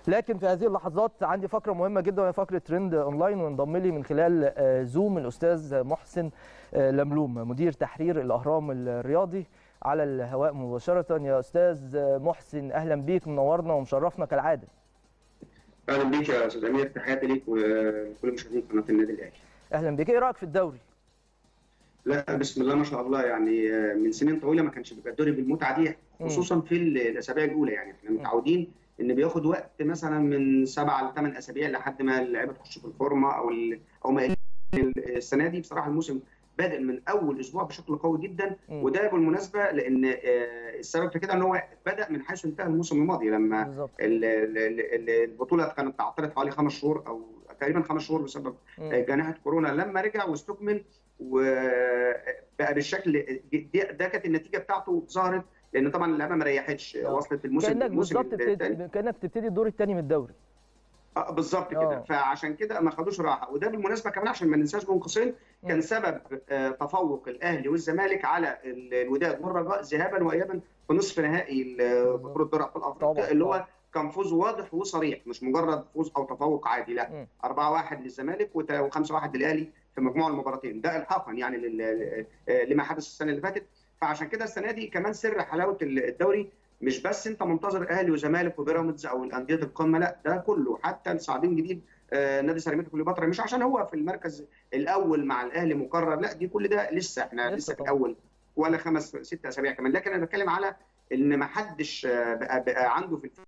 لكن في هذه اللحظات عندي فقره مهمه جدا وهي فقره ترند اونلاين وانضم لي من خلال آه، زوم الاستاذ محسن آه، لملوم مدير تحرير الاهرام الرياضي على الهواء مباشره يا استاذ محسن اهلا بيك منورنا ومشرفنا كالعاده اهلا بيك يا استاذ امير تحياتي ليك وكل مشاهدين قناه النادي الاهلي اهلا بيك ايه رايك في الدوري لا بسم الله ما شاء الله يعني من سنين طويله ما كانش بيبقى الدوري بالمتعه دي خصوصا في الاسابيع الاولى يعني احنا متعودين ان بياخد وقت مثلا من سبعه لثمان اسابيع لحد ما اللعيبه تخش في الفورمه او او ما السنه دي بصراحه الموسم بادئ من اول اسبوع بشكل قوي جدا مم. وده بالمناسبه لان آه، السبب في كده ان هو بدا من حيث انتهى الموسم الماضي لما بالظبط ال- ال- ال- البطوله كانت تعطلت حوالي خمس شهور او تقريبا خمس شهور بسبب مم. جائحه كورونا لما رجع واستكمل وبقى بالشكل دي- ده كانت النتيجه بتاعته ظهرت لان طبعا اللعبه ما ريحتش آه. وصلت الموسم كانك الموسم بالظبط الثاني بتبتدي كانك بتبتدي الدور الثاني من الدوري آه، بالظبط آه. كده فعشان كده ما خدوش راحه وده بالمناسبه كمان عشان ما ننساش بين قوسين مم. كان سبب آه، تفوق الاهلي والزمالك على ال- الوداد والرجاء ذهابا وايابا في نصف نهائي ال- بالظبط. بطوله دوري ابطال طبعاً، افريقيا اللي طبعاً. هو كان فوز واضح وصريح مش مجرد فوز او تفوق عادي لا مم. 4-1 للزمالك و5-1 للاهلي في مجموع المباراتين ده الحاقا يعني لل- آه، لما حدث السنه اللي فاتت فعشان كده السنه دي كمان سر حلاوه الدوري مش بس انت منتظر اهلي وزمالك وبيراميدز او الانديه القمه لا ده كله حتى الصاعدين جديد آه، نادي سيراميكا كليوباترا مش عشان هو في المركز الاول مع الاهلي مقرر لا دي كل ده لسه احنا لسه لسه في طبعا. الاول ولا خمس ست اسابيع كمان لكن انا بتكلم على ان ما حدش آه، بقى, بقى عنده في الف-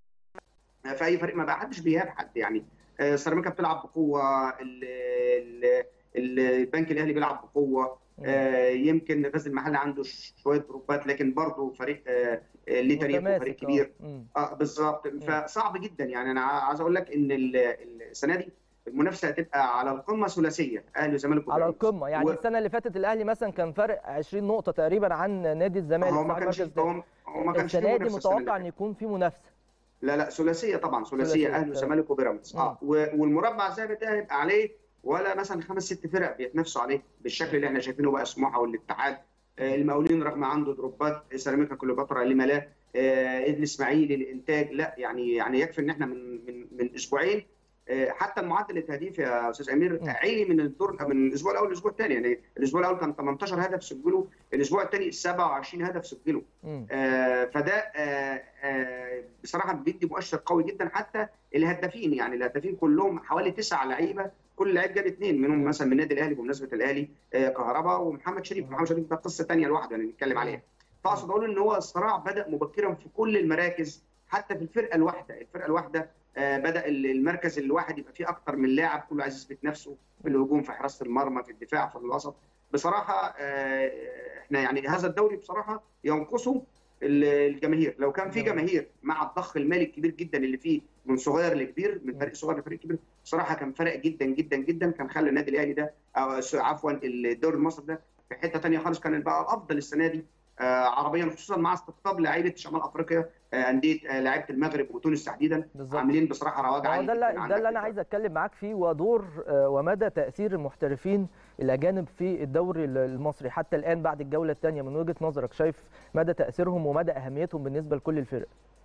في اي فريق ما بقى حدش بيهاب حد يعني آه، سيراميكا بتلعب بقوه ال- ال- ال- البنك الاهلي بيلعب بقوه آه، يمكن غزل المحله عنده ش- شويه دروبات لكن برضه فريق آه، آه، ليه تاريخ متماسك، وفريق آه. كبير مم. اه بالظبط فصعب جدا يعني انا عايز اقول لك ان ال- السنه دي المنافسه هتبقى على القمه ثلاثيه اهلي وزمالك على وبيراميدز. القمه يعني و- السنه اللي فاتت الاهلي مثلا كان فرق 20 نقطه تقريبا عن نادي الزمالك هو ما صاحب كانش المركز ده. هو هو ما كانش فيه السنه دي منافسة السنة اللي متوقع ان يكون في منافسه لا لا ثلاثيه طبعا ثلاثيه ثلاثية، اهلي تمام. وزمالك وبيراميدز اه و- والمربع الذهبي ده هيبقى عليه ولا مثلا خمس ست فرق بيتنافسوا عليه بالشكل اللي احنا شايفينه بقى سموحه والاتحاد آه المقاولين رغم عنده دروبات سيراميكا كليوباترا لما لا آه الاسماعيلي الانتاج لا يعني يعني يكفي ان احنا من من من اسبوعين آه، حتى المعدل التهديف يا استاذ امير م. عالي من الدور من الاسبوع الاول للاسبوع الثاني يعني الاسبوع الاول كان 18 هدف سجله الاسبوع الثاني 27 هدف سجله مم. آه، فده آه، آه، بصراحه بيدي مؤشر قوي جدا حتى الهدافين يعني الهدافين كلهم حوالي تسع لعيبه كل لعيب جاب اثنين منهم مثلا من النادي الاهلي بمناسبه الاهلي آه، كهربا ومحمد شريف محمد شريف ده قصه ثانيه لوحده يعني نتكلم عليها فاقصد اقول ان هو الصراع بدا مبكرا في كل المراكز حتى في الفرقه الواحده الفرقه الواحده آه، بدا المركز الواحد يبقى فيه اكتر من لاعب كله عايز يثبت نفسه في الهجوم في حراسه المرمى في الدفاع في الوسط بصراحه آه، احنا يعني هذا الدوري بصراحه ينقصه الجماهير لو كان في جماهير مع الضخ المالي الكبير جدا اللي فيه من صغير لكبير من فريق صغير لفريق كبير بصراحه كان فرق جدا جدا جدا كان خلى النادي الاهلي ده أو س- عفوا الدوري المصري ده في حته ثانيه خالص كان بقى الافضل السنه دي آه، عربيا خصوصا مع استقطاب لعيبه شمال افريقيا آه، انديه آه، لعيبه المغرب وتونس تحديدا بالظبط عاملين بصراحه رواج هو عالي ده جداً اللي ده عندك اللي انا عايز اتكلم معاك فيه ودور آه، ومدى تاثير المحترفين الاجانب في الدوري ال- المصري حتى الان بعد الجوله الثانيه من وجهه نظرك شايف مدى تاثيرهم ومدى اهميتهم بالنسبه لكل الفرق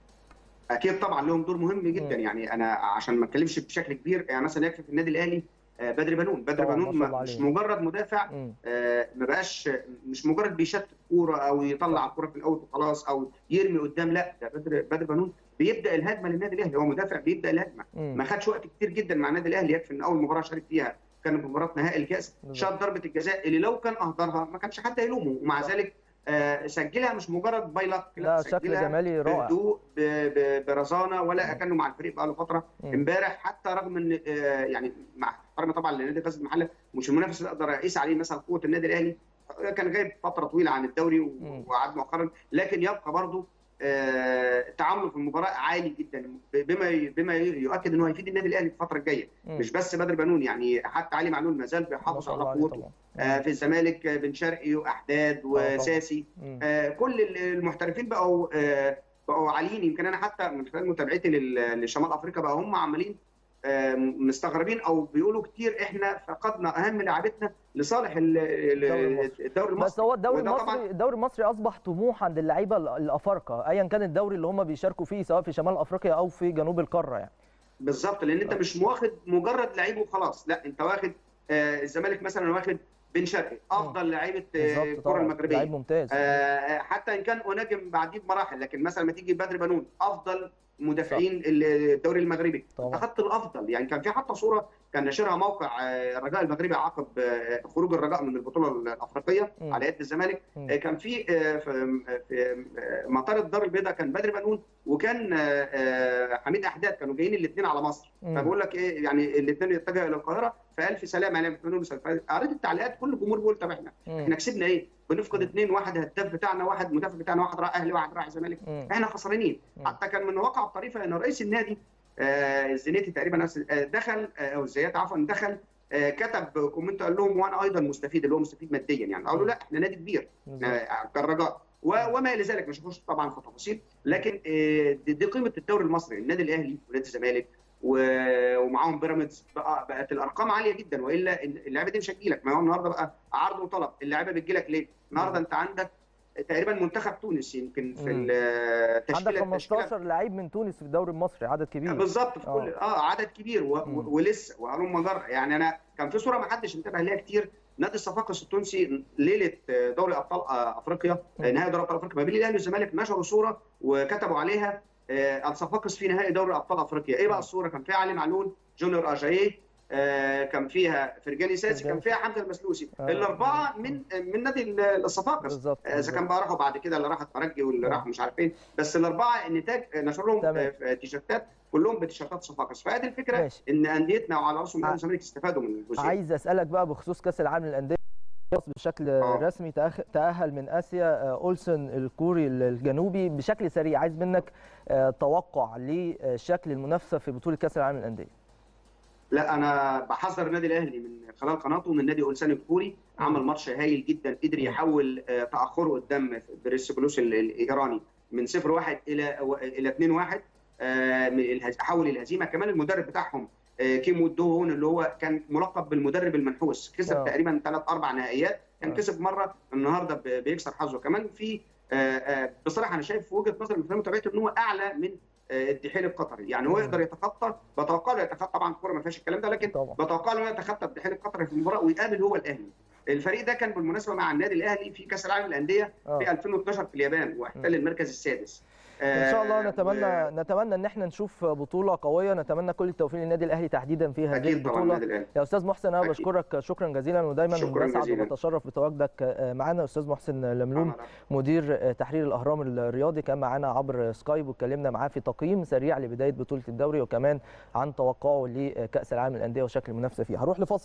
اكيد طبعا لهم دور مهم جدا مم. يعني انا عشان ما اتكلمش بشكل كبير يعني مثلا يكفي في النادي الاهلي آه، بدر بنون بدر طبعاً، ما بنون شاء الله ما- مش عليه. مجرد مدافع مم. آه، ما بقاش مش مجرد بيشتت كوره او يطلع الكوره في الاول وخلاص او يرمي قدام لا ده بدر بدر بنون بيبدا الهجمه للنادي الاهلي هو مدافع بيبدا الهجمه مم. ما خدش وقت كتير جدا مع النادي الاهلي يكفي ان اول مباراه شارك فيها كانت مباراه نهائي الكاس بالظبط. شاط ضربه الجزاء اللي لو كان اهدرها ما كانش حد هيلومه ومع صح. ذلك آه، سجلها مش مجرد باي لك لا شكل سجلها جمالي رائع بهدوء ب- ب- برزانه ولا كانه مع الفريق بقى له فتره مم. امبارح حتى رغم ان آه، يعني مع احترامي طبعا لنادي غزل المحله مش المنافس اللي اقدر اقيس عليه مثلا قوه النادي الاهلي آه، كان غايب فتره طويله عن الدوري و- مم. وعاد مؤخرا لكن يبقى برضه آه، تعامله في المباراه عالي جدا بما بما يؤكد انه هيفيد النادي الاهلي في الفتره الجايه مم. مش بس بدر بنون يعني حتى علي معلول ما زال ما بيحافظ شاء على الله عليه قوته طبعا آه، في الزمالك آه، بن شرقي واحداد طبعاً. وساسي مم. آه، كل المحترفين بقوا آه، بقوا عاليين يمكن انا حتى من خلال متابعتي لل- لشمال افريقيا بقى هم عمالين آه، مستغربين او بيقولوا كتير احنا فقدنا اهم لاعبتنا لصالح ال- ال- الدوري المصري. الدوري بس المصري هو الدوري وده المصري طبعاً- الدوري المصري اصبح طموح عند اللعيبه ال- الافارقه ايا كان الدوري اللي هم بيشاركوا فيه سواء في شمال افريقيا او في جنوب القاره يعني بالظبط لان انت مش واخد مجرد لعيب وخلاص لا انت واخد آه الزمالك مثلا واخد بن شرقي افضل لعيبه الكره المغربيه لعيب ممتاز آه حتى ان كان اوناجم بعديه بمراحل لكن مثلا ما تيجي بدر بنون افضل مدافعين الدوري المغربي انت خدت الافضل يعني كان في حتى صوره كان نشرها موقع الرجاء المغربي عقب خروج الرجاء من البطوله الافريقيه م. على يد الزمالك م. كان في في مطار الدار البيضاء كان بدر بنون وكان حميد احداد كانوا جايين الاثنين على مصر فبقول لك ايه يعني الاثنين اتجهوا الى القاهره فالف سلام عليهم قريت التعليقات كل الجمهور بيقول طب احنا احنا كسبنا ايه؟ بنفقد اثنين واحد هداف بتاعنا واحد مدافع بتاعنا واحد راح اهلي واحد راح الزمالك احنا خسرانين حتى كان من الواقع الطريفه ان رئيس النادي آه الزنيتي تقريبا آه دخل او آه الزيات عفوا دخل آه كتب كومنت قال لهم وانا ايضا مستفيد اللي هو مستفيد ماديا يعني قالوا لا احنا نادي كبير آه كالرجاء وما الى ذلك مش هخش طبعا في تفاصيل لكن آه دي, دي قيمه الدوري المصري النادي الاهلي ونادي الزمالك ومعاهم بيراميدز بقى بقت الارقام عاليه جدا والا اللعيبه دي مش هتجيلك ما هو النهارده بقى عرض وطلب اللعيبه بتجيلك ليه؟ النهارده انت عندك تقريبا منتخب تونس يمكن في التشكيله عندك 15 لعيب من تونس في الدوري المصري عدد كبير بالظبط في كل اه عدد كبير و... و... ولسه وهلم مجر يعني انا كان في صوره ما حدش انتبه ليها كتير نادي الصفاقس التونسي ليله دوري ابطال افريقيا نهائي دوري ابطال افريقيا ما بين الاهلي والزمالك نشروا صوره وكتبوا عليها آه الصفاقس في نهائي دوري ابطال افريقيا ايه بقى الصوره كان فيها علي معلول جونيور اجاييه آه كان فيها فرجاني ساسي كان فيها حمزه المسلوسي آه. الاربعه من من نادي الصفاقس اذا آه كان بقى راحوا بعد كده اللي راح الترجي واللي راح مش عارف فين بس الاربعه النتاج نشر لهم تيشيرتات كلهم بتيشيرتات صفاقس فهذه الفكره ماشي. ان انديتنا وعلى راسهم نادي الزمالك استفادوا من الجزئيه عايز اسالك بقى بخصوص كاس العالم للانديه بشكل أوه. رسمي تأهل من آسيا أولسن الكوري الجنوبي بشكل سريع عايز منك توقع لشكل المنافسة في بطولة كأس العالم للأندية لا انا بحذر النادي الاهلي من خلال قناته من نادي اولسان الكوري عمل ماتش هايل جدا قدر يحول تاخره قدام بريسبولوس الايراني من 0 1 الى الى 2 1 حول الهزيمه كمان المدرب بتاعهم كيمو دوهون اللي هو كان ملقب بالمدرب المنحوس كسب أوه. تقريبا ثلاث اربع نهائيات كان أوه. كسب مره النهارده بيكسر حظه كمان في بصراحه انا شايف في وجهه نظري من متابعته ان هو اعلى من الدحيل القطري يعني هو يقدر يتخطى بتوقع له يتخطى طبعا الكوره ما فيهاش الكلام ده لكن بتوقع له يتخطى الدحيل القطري في المباراه ويقابل هو الاهلي الفريق ده كان بالمناسبه مع النادي الاهلي في كاس العالم للانديه في 2012 في اليابان واحتل المركز السادس ان شاء الله نتمنى و... نتمنى ان احنا نشوف بطوله قويه نتمنى كل التوفيق للنادي الاهلي تحديدا في هذه البطوله يا استاذ محسن انا بشكرك شكرا جزيلا ودايما بسعد وبتشرف بتواجدك معنا استاذ محسن لملوم مدير تحرير الاهرام الرياضي كان معانا عبر سكايب واتكلمنا معاه في تقييم سريع لبدايه بطوله الدوري وكمان عن توقعه لكاس العالم للانديه وشكل المنافسه فيها هروح لفاصل